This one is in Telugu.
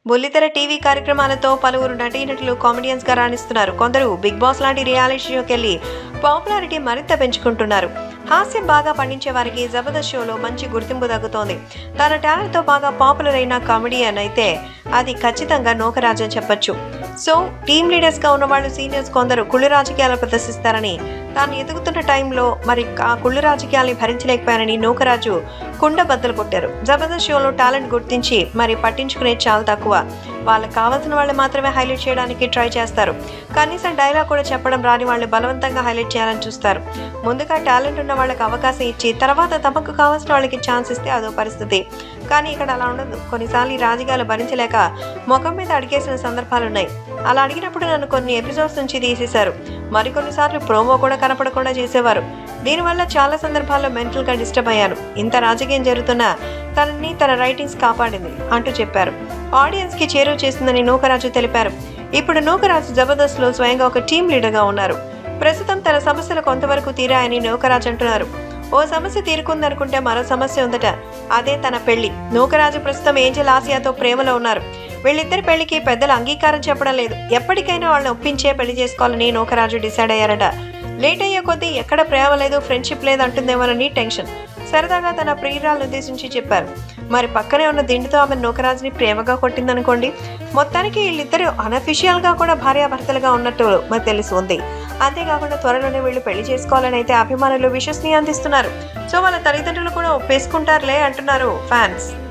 బుల్లితెర టీవీ కార్యక్రమాలతో పలువురు నటీనటులు కామెడియన్స్ గా రాణిస్తున్నారు కొందరు బిగ్ బాస్ లాంటి రియాలిటీ షోకి వెళ్ళి పాపులారిటీ మరింత పెంచుకుంటున్నారు హాస్యం బాగా పండించే వారికి జబర్దస్త్ షోలో మంచి గుర్తింపు దక్కుతోంది తన టాలెంట్తో బాగా పాపులర్ అయిన కామెడియన్ అయితే అది ఖచ్చితంగా నోకరాజు అని చెప్పొచ్చు సో టీమ్ లీడర్స్ గా ఉన్న వాళ్ళు సీనియర్స్ కొందరు కుళ్ళు రాజకీయాలు ప్రదర్శిస్తారని తాను ఎదుగుతున్న టైంలో మరి ఆ కుళ్ళు రాజకీయాల్ని భరించలేకపోయారని నూకరాజు కుండ బద్దలు కొట్టారు జబర్దస్త్ షోలో టాలెంట్ గుర్తించి మరి పట్టించుకునేది చాలా తక్కువ వాళ్ళకి కావాల్సిన వాళ్ళు మాత్రమే హైలైట్ చేయడానికి ట్రై చేస్తారు కనీసం డైలాగ్ కూడా చెప్పడం రాని వాళ్ళు బలవంతంగా హైలైట్ చేయాలని చూస్తారు ముందుగా టాలెంట్ ఉన్న వాళ్ళకి అవకాశం ఇచ్చి తర్వాత తమకు కావాల్సిన వాళ్ళకి ఛాన్స్ ఇస్తే అదో పరిస్థితి కానీ ఇక్కడ అలా ఉండదు కొన్నిసార్లు ఈ రాజకీయాలు భరించలేక ముఖం మీద అడిగేసిన సందర్భాలు ఉన్నాయి అలా అడిగినప్పుడు నన్ను కొన్ని ఎపిసోడ్స్ నుంచి తీసేశారు మరికొన్నిసార్లు ప్రోమో కూడా కనపడకుండా చేసేవారు దీనివల్ల చాలా సందర్భాల్లో మెంటల్గా డిస్టర్బ్ అయ్యాను ఇంత రాజకీయం జరుగుతున్నా తనని తన రైటింగ్స్ కాపాడింది అంటూ చెప్పారు ఆడియన్స్కి చేరువ చేసిందని నూకరాజు తెలిపారు ఇప్పుడు నూకరాజు జబర్దస్త్లో స్వయంగా ఒక టీం లీడర్గా ఉన్నారు ప్రస్తుతం తన సమస్యలు కొంతవరకు తీరాయని నూకరాజు అంటున్నారు ఓ సమస్య తీరుకుందనుకుంటే మరో సమస్య ఉందట అదే తన పెళ్లి నూకరాజు ప్రస్తుతం ఏంజల్ ఆసియాతో ప్రేమలో ఉన్నారు వీళ్ళిద్దరి పెళ్లికి పెద్దలు అంగీకారం చెప్పడం లేదు ఎప్పటికైనా వాళ్ళని ఒప్పించే పెళ్లి చేసుకోవాలని నూకరాజు డిసైడ్ అయ్యారట లేట్ అయ్యే కొద్దీ ఎక్కడ ప్రేమ లేదు ఫ్రెండ్షిప్ లేదు అంటుందేమోనని టెన్షన్ సరదాగా తన ప్రియురాలను ఉద్దేశించి చెప్పారు మరి పక్కనే ఉన్న దిండుతో ఆమె నూకరాజుని ప్రేమగా కొట్టిందనుకోండి మొత్తానికి వీళ్ళిద్దరూ అనఫిషియల్ గా కూడా భార్యాభర్తలుగా ఉన్నట్టు మరి తెలిసి ఉంది అంతేకాకుండా త్వరలోనే వీళ్ళు పెళ్లి చేసుకోవాలని అయితే అభిమానులు విశ్వసనీయ అందిస్తున్నారు సో వాళ్ళ తల్లిదండ్రులు కూడా ఒప్పేసుకుంటారులే అంటున్నారు ఫ్యాన్స్